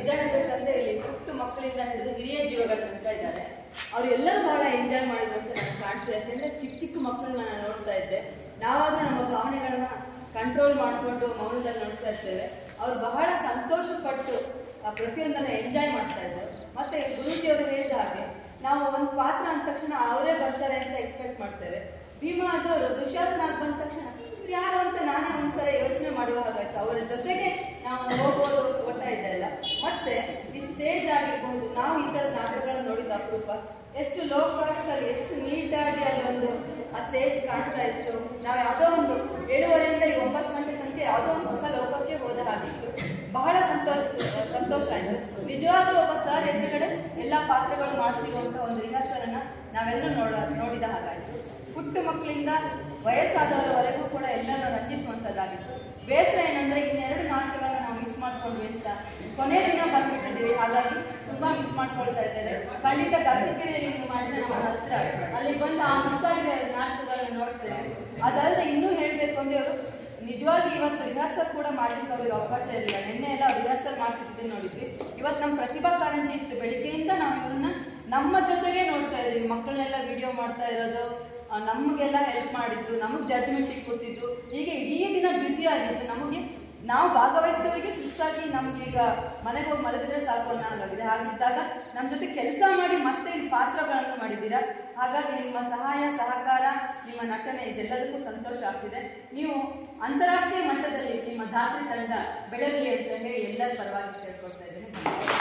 ನಿಜ ಹೇಳ್ಬೇಕಂದ್ರೆ ಇಲ್ಲಿ ಪುಟ್ಟ ಮಕ್ಕಳಿಂದ ಹಿಡಿದು ಹಿರಿಯ ಜೀವಗಳು ಅಂತ ಇದ್ದಾರೆ ಅವ್ರು ಎಲ್ಲರೂ ಬಹಳ ಎಂಜಾಯ್ ಮಾಡಿದ್ರು ಅಂತ ನನಗೆ ಕಾಣ್ತದೆ ಯಾಕಂದ್ರೆ ಚಿಕ್ಕ ಚಿಕ್ಕ ಮಕ್ಕಳನ್ನ ನಾನು ನೋಡ್ತಾ ಇದ್ದೆ ನಾವಾದ್ರೂ ನಮ್ಮ ಭಾವನೆಗಳನ್ನ ಕಂಟ್ರೋಲ್ ಮಾಡಿಕೊಂಡು ಮೌನದಲ್ಲಿ ನೋಡ್ತಾ ಇರ್ತೇವೆ ಅವ್ರು ಬಹಳ ಸಂತೋಷ ಪಟ್ಟು ಆ ಪ್ರತಿಯೊಂದನ್ನ ಎಂಜಾಯ್ ಮಾಡ್ತಾ ಇದ್ರು ಮತ್ತೆ ಗುರೂಜಿ ಅವರು ಹೇಳಿದ ಹಾಗೆ ನಾವು ಒಂದು ಪಾತ್ರ ಅಂದ ತಕ್ಷಣ ಅವರೇ ಬರ್ತಾರೆ ಅಂತ ಎಕ್ಸ್ಪೆಕ್ಟ್ ಮಾಡ್ತೇವೆ ಭೀಮಾ ಆದವರು ದುಶ್ಯಾಸನ ಆಗಿ ಬಂದ ತಕ್ಷಣ ಇವ್ರು ಯಾರು ಅಂತ ನಾನೇ ಒಂದ್ಸಲ ಯೋಚನೆ ಮಾಡುವ ಹಾಗಾಯ್ತು ಅವರ ಜೊತೆಗೆ ನಾವು ಹೋಗೋದು ಗೊತ್ತಾಯ್ತಾ ಇಲ್ಲ ಮತ್ತೆ ಈ ಸ್ಟೇಜ್ ಆಗಿರ್ಬೋದು ನಾವು ಈ ತರ ನಾಟಕಗಳನ್ನ ನೋಡಿದ ಅಪರೂಪ ಎಷ್ಟು ಲೋ ಕಾಸ್ಟ್ ಅಲ್ಲಿ ಎಷ್ಟು ನೀಟಾಗಿ ಅಲ್ಲಿ ಒಂದು ಆ ಸ್ಟೇಜ್ ಕಾಣ್ತಾ ಇತ್ತು ನಾವು ಯಾವುದೋ ಒಂದು ಏಳುವರೆಯಿಂದ ಈ ಒಂಬತ್ತು ಗಂಟೆ ತನಕ ಯಾವುದೋ ಒಂದು ಹೊಸ ಲೋಕಕ್ಕೆ ಹೋದ ಹಾಗಿತ್ತು ಬಹಳ ಸಂತೋಷ ಸಂತೋಷ ಆಯ್ತು ನಿಜವಾದ ಒಬ್ಬ ಸರ್ ಎದುರುಗಡೆ ಎಲ್ಲಾ ಪಾತ್ರಗಳು ಮಾಡ್ತಿರುವಂತ ಒಂದು ರಿಹರ್ಸಲ್ ಅನ್ನ ನಾವೆಲ್ಲರೂ ನೋಡ ನೋಡಿದ ಹಾಗಾಯ್ತು ಪುಟ್ಟ ಮಕ್ಕಳಿಂದ ವಯಸ್ಸಾದವರವರೆಗೂ ಕೂಡ ಎಲ್ಲರನ್ನ ರಂಜಿಸುವಂತದ್ದಾಗಿತ್ತು ಬೇಸರ ಏನಂದ್ರೆ ಇನ್ನೆರಡು ನಾಟಕಗಳನ್ನ ನಾವು ಮಿಸ್ ಮಾಡ್ಕೊಂಡ್ವಿ ಅಂತ ಕೊನೆ ದಿನ ಬಂದ್ಬಿಟ್ಟಿದ್ದೀವಿ ಹಾಗಾಗಿ ತುಂಬಾ ಮಿಸ್ ಮಾಡ್ಕೊಳ್ತಾ ಇದ್ದೇವೆ ಖಂಡಿತ ಗರ್ಭಗಿರಿಯಲ್ಲಿ ನೀವು ಮಾಡಿದ್ರೆ ನಮ್ಮ ಹತ್ರ ಅಲ್ಲಿ ಬಂದು ಆ ಮಿಸ್ ಆಗಿರೋ ನಾಟಕಗಳನ್ನ ನೋಡ್ತೇವೆ ಅದಲ್ಲದೆ ಇನ್ನೂ ಹೇಳ್ಬೇಕು ಅಂದ್ರೆ ಅವರು ನಿಜವಾಗಿ ಇವತ್ತು ರಿಹರ್ಸಲ್ ಕೂಡ ಮಾಡ್ಲಿಕ್ಕೆ ಅವ್ರಿಗೆ ಅವಕಾಶ ಇರಲಿಲ್ಲ ನಿನ್ನೆ ಎಲ್ಲ ರಿಹರ್ಸಲ್ ಮಾಡ್ತಿದ್ದೆ ನೋಡಿದ್ವಿ ಇವತ್ತು ನಮ್ಮ ಪ್ರತಿಭಾ ಕಾರಂಜಿ ಇತ್ತು ಬೆಳಿಗ್ಗೆಯಿಂದ ನಾವು ಇವ್ರನ್ನ ನಮ್ಮ ಜೊತೆಗೆ ನೋಡ್ತಾ ಇದ್ದೀವಿ ಮಕ್ಕಳನ್ನೆಲ್ಲ ವಿಡಿಯೋ ಮಾಡ್ತಾ ಇರೋದು ಆ, ನಮಗೆಲ್ಲ ಹೆಲ್ಪ್ ಮಾಡಿದ್ದು ನಮಗೆ ಜಡ್ಜ್ಮೆಂಟಿಗೆ ಕೂತಿದ್ದು ಹೀಗೆ ಇಡೀ ದಿನ ಬ್ಯುಸಿ ಆಗಿತ್ತು ನಮಗೆ ನಾವು ಭಾಗವಹಿಸಿದವರಿಗೆ ಸುಸ್ತಾಗಿ ನಮ್ಗೆ ಈಗ ಮನೆಗೆ ಹೋಗಿ ಮಲಗಿದ್ರೆ ಸಾಕು ಅನ್ನೋಂಗಾಗಿದೆ ಹಾಗಿದ್ದಾಗ ನಮ್ಮ ಜೊತೆ ಕೆಲಸ ಮಾಡಿ ಮತ್ತೆ ಇಲ್ಲಿ ಪಾತ್ರಗಳನ್ನು ಮಾಡಿದ್ದೀರಾ ಹಾಗಾಗಿ ನಿಮ್ಮ ಸಹಾಯ ಸಹಕಾರ ನಿಮ್ಮ ನಟನೆ ಇದೆಲ್ಲದಕ್ಕೂ ಸಂತೋಷ ಆಗ್ತಿದೆ ನೀವು ಅಂತಾರಾಷ್ಟ್ರೀಯ ಮಟ್ಟದಲ್ಲಿ ನಿಮ್ಮ ಧಾತ್ರಿ ತಂಡ ಬೆಳಗಲಿ ಅಂತ ಹೇಳಿ ಎಲ್ಲರ ಪರವಾಗಿ ಕೇಳ್ಕೊಳ್ತಾ ಇದ್ದೇನೆ